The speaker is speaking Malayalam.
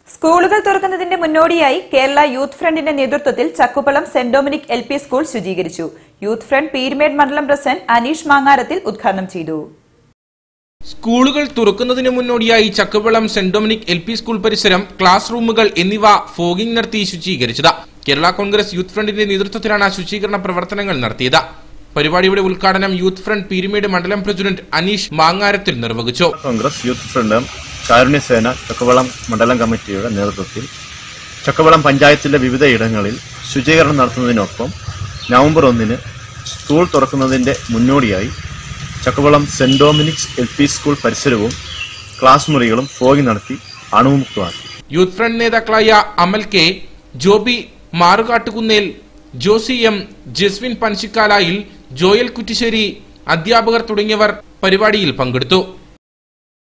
സ്കൂളുകൾ തുറക്കുന്നതിന്റെ മുന്നോടിയായി കേരള യൂത്ത് ഫ്രണ്ടിന്റെ നേതൃത്വത്തിൽ Chakkupallam Saint Dominic L P school ശുചീകരിച്ചു യൂത്ത് ഫ്രണ്ട് പീരുമേട് മണ്ഡലം പ്രസിഡന്റ് അനീഷ് മാങ്ങാരത്തിൽ ഉദ്ഘാടനം ചെയ്തു സ്കൂളുകൾ തുറക്കുന്നതിന് മുന്നോടിയായി Chakkuvalam Saint Dominic L P school പരിസരം ക്ലാസ് റൂമുകൾ എന്നിവ ഫോഗിംഗ് നടത്തി ശുചീകരിച്ചത് കേരള കോൺഗ്രസ് യൂത്ത് ഫ്രണ്ടിന്റെ നേതൃത്വത്തിലാണ് ശുചീകരണ പ്രവർത്തനങ്ങൾ നടത്തിയത് പരിപാടിയുടെ ഉദ്ഘാടനം യൂത്ത് ഫ്രണ്ട് പീരുമേട് മണ്ഡലം പ്രസിഡന്റ് അനീഷ് മാങ്ങാരത്തിൽ നിർവഹിച്ചു Congress youth front Karunyasena Chakkavalam മണ്ഡലം കമ്മിറ്റിയുടെ നേതൃത്വത്തിൽ ചക്കവളം പഞ്ചായത്തിലെ വിവിധ ഇടങ്ങളിൽ ശുചീകരണം നടത്തുന്നതിനൊപ്പം നവംബർ ഒന്നിന് സ്കൂൾ തുറക്കുന്നതിൻ്റെ മുന്നോടിയായി Chakkavalam Saint Dominic's L P school പരിസരവും ക്ലാസ് മുറികളും ഫോഗി നടത്തി അണുമുക്തമാക്കി യൂത്ത് ഫ്രണ്ട് നേതാക്കളായ Amal K Joby Marukattukunnel Josy M Jaswin Panshikkalayil Joel Kuttissery അധ്യാപകർ തുടങ്ങിയവർ പരിപാടിയിൽ പങ്കെടുത്തു